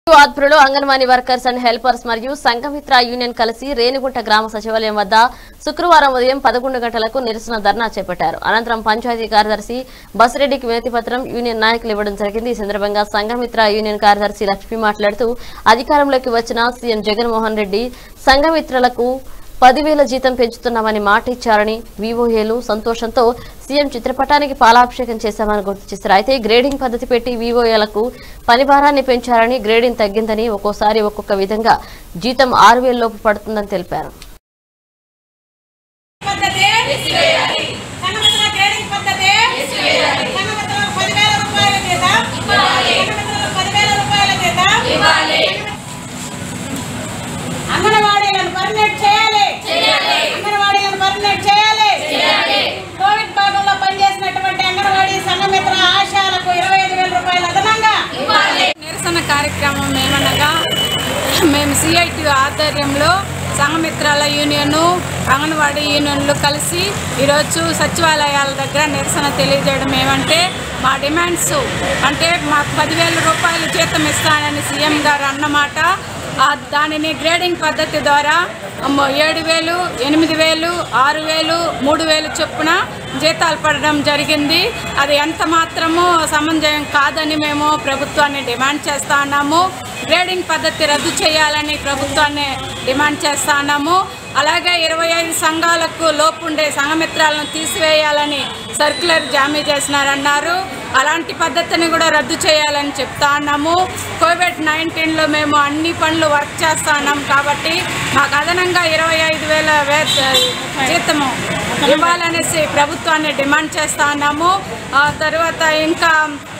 ఆధ్వర్యంలో anganwadi workers and helpers మరియు Sanghamitra union కలిసి రేణిగుంట గ్రామ సచివాలయం వద్ద శుక్రవారం ఉదయం పదకొండు గంటలకు నిరసన ధర్నా చేపట్టారు అనంతరం పంచాయతీ కార్యదర్శి బసిరెడ్డికి వినతి పత్రం యూనియన్ నాయకులు ఇవ్వడం జరిగింది ఈ సందర్భంగా సంఘమిత్ర యూనియన్ కార్యదర్శి లక్ష్మి మాట్లాడుతూ అధికారంలోకి వచ్చిన సీఎం జగన్మోహన్ రెడ్డి సంఘమిత్రులకు పదివేల జీతం పెంచుతున్నామని మాట ఇచ్చారని వివోఏలు సంతోషంతో సీఎం చిత్రపటానికి పాలాభిషేకం చేశామని గుర్తు చేశారు అయితే గ్రేడింగ్ పద్ధతి పెట్టి వివోఏలకు పని భారాన్ని పెంచారని గ్రేడింగ్ తగ్గిందని ఒక్కోసారి ఒక్కొక్క విధంగా జీతం ఆరు వేల లోపు పడుతుందని తెలిపారు పద్ధతి సంఘమిత్రుల గ్రేడింగ్ పద్ధతి సంఘమిత్రులకు పదివేల రూపాయల జీతం సంఘమిత్రులకు పదివేల రూపాయల జీతం అంగన్వాడీలను పర్మినెంట్ చేయాలి అంగన్వాడీలను పర్మినెంట్ చేయాలి కోవిడ్ భాగంలో పనిచేసినటువంటి అంగన్వాడీ సంఘమిత్ర ఆశాలకు ఇరవై ఐదు వేల రూపాయలు అదనంగా నిరసన కార్యక్రమం ఏమనగా మేము సిఐటి ఆధ్వర్యంలో సంఘమిత్రాల యూనియన్ అంగన్వాడీ యూనియన్లు కలిసి ఈరోజు సచివాలయాల దగ్గర నిరసన తెలియజేయడం ఏమంటే మా డిమాండ్స్ అంటే మాకు పదివేల రూపాయలు జీతం ఇస్తానని సీఎం గారు అన్నమాట ఆ దానిని గ్రేడింగ్ పద్ధతి ద్వారా అమ్మో, ఏడు వేలు ఎనిమిది వేలు ఆరు వేలు మూడు వేలు చొప్పున జీతాలు పడడం జరిగింది అది ఎంత మాత్రము సమంజసం కాదని మేము ప్రభుత్వాన్ని డిమాండ్ చేస్తా ఉన్నాము గ్రేడింగ్ పద్ధతి రద్దు చేయాలని ప్రభుత్వాన్ని డిమాండ్ చేస్తా ఉన్నాము అలాగే ఇరవై ఐదు సంఘాలకు లోపుండే సంఘమిత్రాలను తీసివేయాలని సర్క్యులర్ జారీ చేసినారన్నారు అలాంటి పద్ధతిని కూడా రద్దు చేయాలని చెప్తా ఉన్నాము కోవిడ్ నైన్టీన్లో మేము అన్ని పనులు వర్క్ చేస్తా ఉన్నాం కాబట్టి మాకు అదనంగా ఇరవై ఐదు వేల వే జీతము ఇవ్వాలనేసి ప్రభుత్వాన్ని డిమాండ్ చేస్తా ఉన్నాము ఆ తర్వాత ఇంకా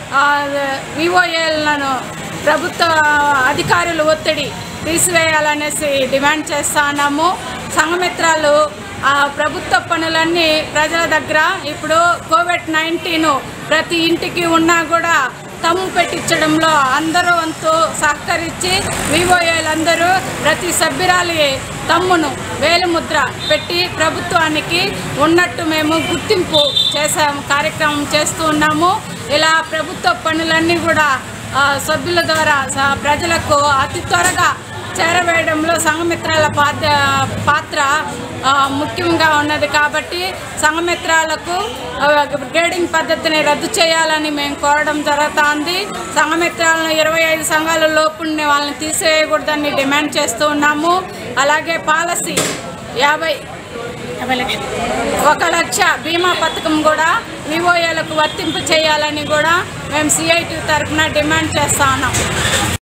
విఓఏలను ప్రభుత్వ అధికారులు ఒత్తిడి తీసివేయాలనేసి డిమాండ్ చేస్తా ఉన్నాము సంఘమిత్రాలు ఆ ప్రభుత్వ పనులన్నీ ప్రజల దగ్గర ఇప్పుడు కోవిడ్ నైన్టీన్ ప్రతి ఇంటికి ఉన్నా కూడా తమ్ము పెట్టించడంలో అందరూ వంతు సహకరించి వివోఏలందరూ ప్రతి సభ్యురాలి తమ్మును వేలిముద్ర పెట్టి ప్రభుత్వానికి ఉన్నట్టు మేము గుర్తింపు చేసాము కార్యక్రమం చేస్తూ ఉన్నాము ఇలా ప్రభుత్వ పనులన్నీ కూడా ఆ, సభ్యుల ద్వారా స- ప్రజలకు అతి త్వరగా చేరవేయడంలో సంఘమిత్రాల పాత్ర పాత్ర ఆ, ముఖ్యంగా ఉన్నది కాబట్టి సంఘమిత్రాలకు ఆ, గ్రేడింగ్ పద్ధతిని రద్దు చేయాలని మేము కోరడం జరుగుతోంది సంఘమిత్రాలను ఇరవై ఐదు సంఘాల లోపుండే వాళ్ళని తీసేయకూడదని డిమాండ్ చేస్తూ ఉన్నాము అలాగే పాలసీ యాభై ఒక లక్ష బీమా పథకం కూడా వివోఏలకు వర్తింపు చేయాలని కూడా మేము సిఐటి తరఫున డిమాండ్ చేస్తా ఉన్నాం